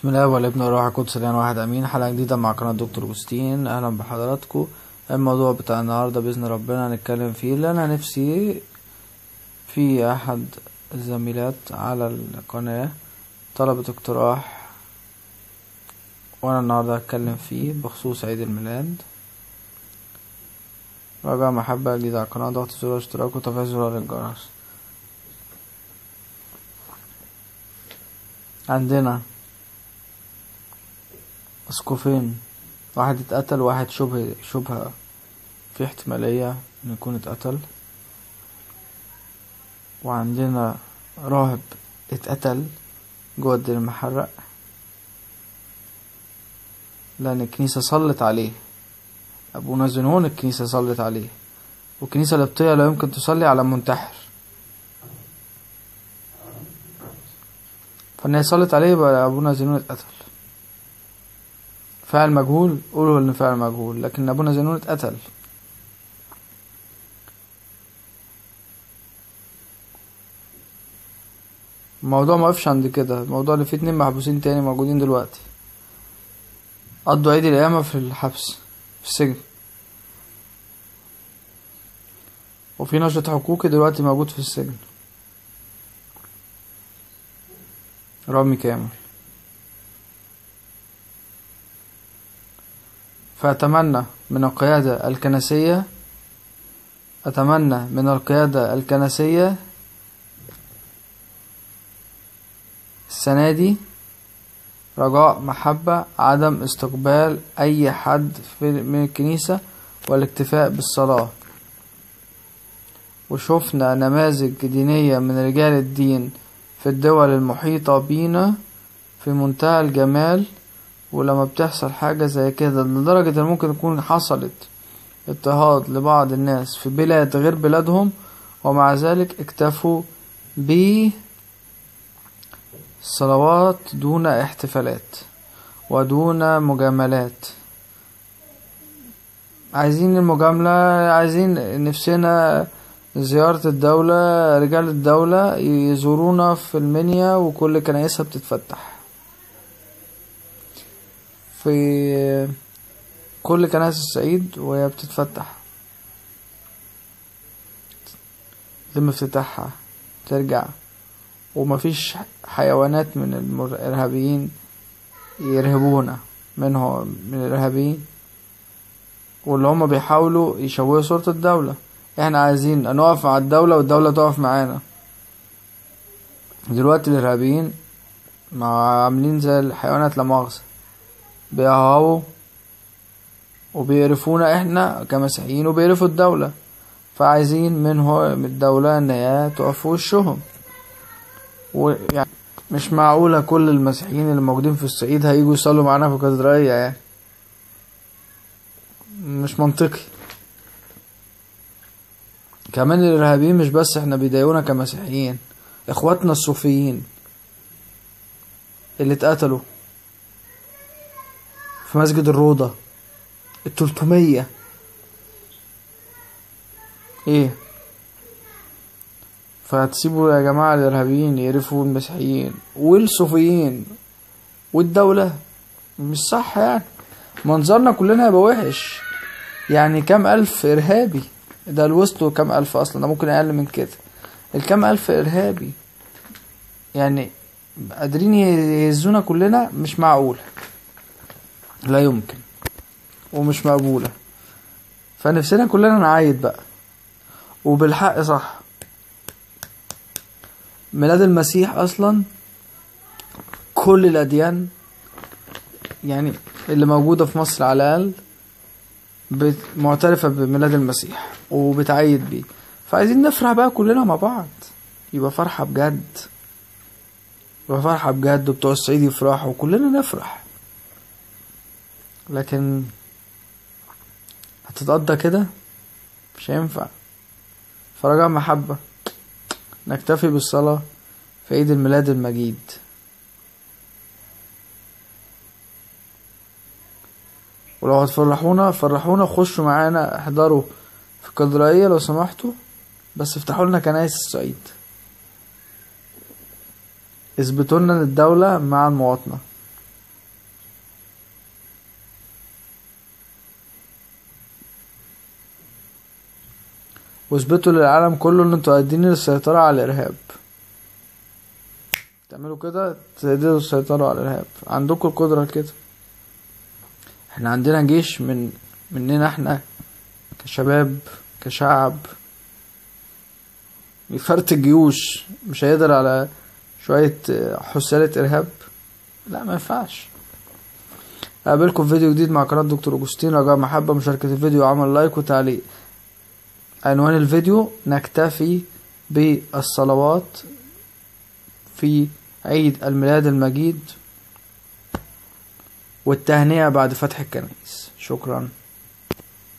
بسم الله والابن والروح القدس الان واحد امين حلقه جديده مع قناه دكتور جوستين اهلا بحضراتكم الموضوع بتاع النهارده باذن ربنا هنتكلم فيه اللي انا نفسي في احد الزميلات على القناه طلبت اقتراح وانا النهارده هتكلم فيه بخصوص عيد الميلاد رجاء محبة جديدة على القناة ضغط زرار اشتراك وتفعيل زرار الجرس عندنا اسقفين واحد اتقتل وواحد شبه شبهة في احتمالية انه يكون اتقتل وعندنا راهب اتقتل جوه الدير المحرق لأن الكنيسة صلت عليه أبونا زنون الكنيسة صلت عليه والكنيسة القبطية لا يمكن تصلي على منتحر فإن هي صلت عليه يبقى أبونا زنون اتقتل فاعل مجهول قولوا إن فاعل مجهول لكن أبونا زنون اتقتل الموضوع ما وقفش عند كده الموضوع اللي فيه اتنين محبوسين تاني موجودين دلوقتي قضوا عيد القيامة في الحبس في السجن وفي نشط حقوقي دلوقتي موجود في السجن رامي كامل فأتمنى من القيادة الكنسية أتمنى من القيادة الكنسية السنة دي رجاء محبة عدم استقبال أي حد في من الكنيسة والاكتفاء بالصلاة وشفنا نماذج دينية من رجال الدين في الدول المحيطة بينا في منتهى الجمال ولما بتحصل حاجة زي كده لدرجة ان ممكن تكون حصلت اضطهاد لبعض الناس في بلاد غير بلادهم ومع ذلك اكتفوا ب صلوات دون احتفالات ودون مجاملات عايزين المجاملة عايزين نفسنا زيارة الدولة رجال الدولة يزورونا في المنيا وكل كنايسها بتتفتح في كل كنائس الصعيد وهي بتتفتح يتم افتتاحها ترجع ومفيش حيوانات من الإرهابيين يرهبونا منه من الإرهابيين واللي هما بيحاولوا يشوهوا صورة الدولة احنا عايزين نقف مع الدولة والدولة تقف معانا دلوقتي الإرهابيين مع عاملين زي الحيوانات لا مؤاخذة بيهوهوا وبيقرفونا احنا كمسيحيين وبيقرفوا الدولة فعايزين منه من الدولة ان هي تقف في وشهم ويعني مش معقولة كل المسيحيين اللي موجودين في الصعيد هيجوا يصلوا معانا في الكاتدرائية يعني مش منطقي كمان الإرهابيين مش بس احنا بيضايقونا كمسيحيين اخواتنا الصوفيين اللي اتقتلوا في مسجد الروضة التلتمية ايه فهتسيبوا يا جماعة الإرهابيين يقرفوا المسيحيين والصوفيين والدولة مش صح يعني منظرنا كلنا هيبقى وحش يعني كام ألف إرهابي ده الوسط كام ألف أصلا ده ممكن أقل من كده الكام ألف إرهابي يعني قادرين يهزونا كلنا مش معقولة لا يمكن ومش مقبولة فنفسنا كلنا نعايد بقى وبالحق صح ميلاد المسيح اصلا كل الاديان يعني اللي موجودة في مصر على الاقل معترفة بميلاد المسيح وبتعيد بيه فعايزين نفرح بقى كلنا مع بعض يبقى فرحة بجد يبقى فرحة بجد وبتوع الصعيد يفرحوا وكلنا نفرح لكن هتتقضى كده مش هينفع فرجاء محبة نكتفي بالصلاة في عيد الميلاد المجيد ولو هتفرحونا فرحونا خشوا معانا احضروا في الكاتدرائية لو سمحتوا بس افتحوا لنا كنايس الصعيد اثبتوا لنا ان الدولة مع المواطنة واثبتوا للعالم كله ان انتوا قادرين للسيطرة على الارهاب تعملوا كده تقدروا السيطرة على الارهاب عندكم القدرة كده احنا عندنا جيش من مننا احنا كشباب كشعب يفرت الجيوش مش هيقدر على شوية حسالة إرهاب لا ما ينفعش أقابلكم في فيديو جديد مع قناة دكتور أوجستين رجاء محبة مشاركة الفيديو وعمل لايك وتعليق عنوان الفيديو نكتفي بالصلوات في عيد الميلاد المجيد والتهنئة بعد فتح الكنائس شكرا